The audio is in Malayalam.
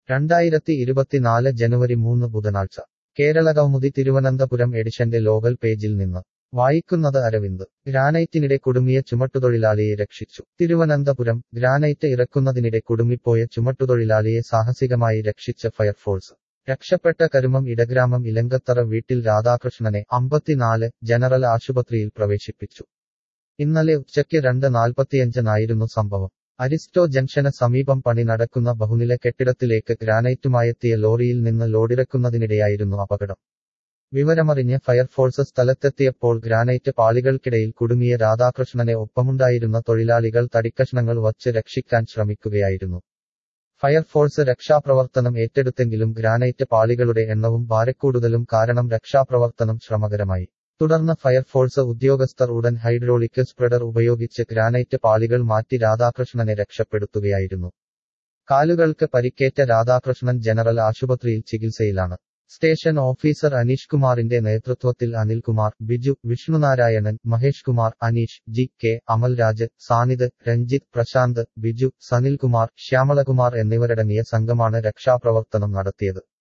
രണ്ടായിരത്തി ഇരുപത്തിനാല് ജനുവരി മൂന്ന് ബുധനാഴ്ച കേരളകൗമുദി തിരുവനന്തപുരം എഡിഷന്റെ ലോകൽ പേജിൽ നിന്ന് വായിക്കുന്നത് അരവിന്ദ് ഗ്രാനൈറ്റിനിടെ കുടുങ്ങിയ ചുമട്ടുതൊഴിലാളിയെ രക്ഷിച്ചു തിരുവനന്തപുരം ഗ്രാനൈറ്റ് ഇറക്കുന്നതിനിടെ കുടുങ്ങിപ്പോയ ചുമട്ടുതൊഴിലാളിയെ സാഹസികമായി രക്ഷിച്ച ഫയർഫോഴ്സ് രക്ഷപ്പെട്ട കരുമം ഇടഗ്രാമം ഇലങ്കത്തറ വീട്ടിൽ രാധാകൃഷ്ണനെ അമ്പത്തിനാല് ജനറൽ ആശുപത്രിയിൽ പ്രവേശിപ്പിച്ചു ഇന്നലെ ഉച്ചയ്ക്ക് രണ്ട് നാൽപ്പത്തിയഞ്ചിനായിരുന്നു സംഭവം അരിസ്റ്റോ ജംഗ്ഷന് സമീപം പണി നടക്കുന്ന ബഹുനില കെട്ടിടത്തിലേക്ക് ഗ്രാനൈറ്റുമായെത്തിയ ലോറിയിൽ നിന്ന് ലോഡിറക്കുന്നതിനിടെയായിരുന്നു അപകടം വിവരമറിഞ്ഞ് ഫയർഫോഴ്സ് സ്ഥലത്തെത്തിയപ്പോൾ ഗ്രാനൈറ്റ് പാളികൾക്കിടയിൽ കുടുങ്ങിയ രാധാകൃഷ്ണനെ ഒപ്പമുണ്ടായിരുന്ന തൊഴിലാളികൾ തടിക്കഷ്ണങ്ങൾ വച്ച് രക്ഷിക്കാൻ ശ്രമിക്കുകയായിരുന്നു ഫയർഫോഴ്സ് രക്ഷാപ്രവർത്തനം ഏറ്റെടുത്തെങ്കിലും ഗ്രാനൈറ്റ് പാളികളുടെ എണ്ണവും ഭാരക്കൂടുതലും കാരണം രക്ഷാപ്രവർത്തനം ശ്രമകരമായി തുടർന്ന് ഫയർഫോഴ്സ് ഉദ്യോഗസ്ഥർ ഉടൻ ഹൈഡ്രോളിക് സ്പ്രെഡർ ഉപയോഗിച്ച് ഗ്രാനൈറ്റ് പാളികൾ മാറ്റി രാധാകൃഷ്ണനെ രക്ഷപ്പെടുത്തുകയായിരുന്നു കാലുകൾക്ക് പരിക്കേറ്റ രാധാകൃഷ്ണൻ ജനറൽ ആശുപത്രിയിൽ ചികിത്സയിലാണ് സ്റ്റേഷൻ ഓഫീസർ അനീഷ് കുമാറിന്റെ നേതൃത്വത്തിൽ അനിൽകുമാർ ബിജു വിഷ്ണുനാരായണൻ മഹേഷ് കുമാർ അനീഷ് ജി കെ അമൽരാജ് സാനിത് രഞ്ജിത്ത് പ്രശാന്ത് ബിജു സനിൽകുമാർ ശ്യാമളകുമാർ എന്നിവരടങ്ങിയ സംഘമാണ് രക്ഷാപ്രവർത്തനം നടത്തിയത്